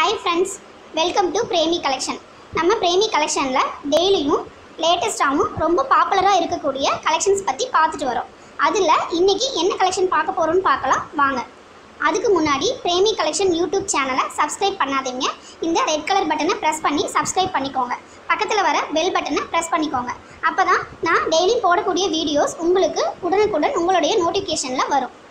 hi friends welcome to Premi collection நம்ம பிரேமி கலெக்ஷனில் டெய்லியும் லேட்டஸ்ட்டாகவும் ரொம்ப பாப்புலராக இருக்கக்கூடிய கலெக்ஷன்ஸ் பற்றி பார்த்துட்டு வரோம் அதில் இன்னைக்கு என்ன கலெக்ஷன் பார்க்க போகிறோம்னு பார்க்கலாம் வாங்க அதுக்கு முன்னாடி பிரேமி கலெக்ஷன் யூடியூப் சேனலை சப்ஸ்கிரைப் பண்ணாதீங்க இந்த ரெட் கலர் பட்டனை ப்ரெஸ் பண்ணி சப்ஸ்கிரைப் பண்ணிக்கோங்க பக்கத்தில் வர பெல் பட்டனை ப்ரெஸ் பண்ணிக்கோங்க அப்போ தான் நான் டெய்லி போடக்கூடிய வீடியோஸ் உங்களுக்கு உடனுக்குடன் உங்களுடைய நோட்டிஃபிகேஷனில் வரும்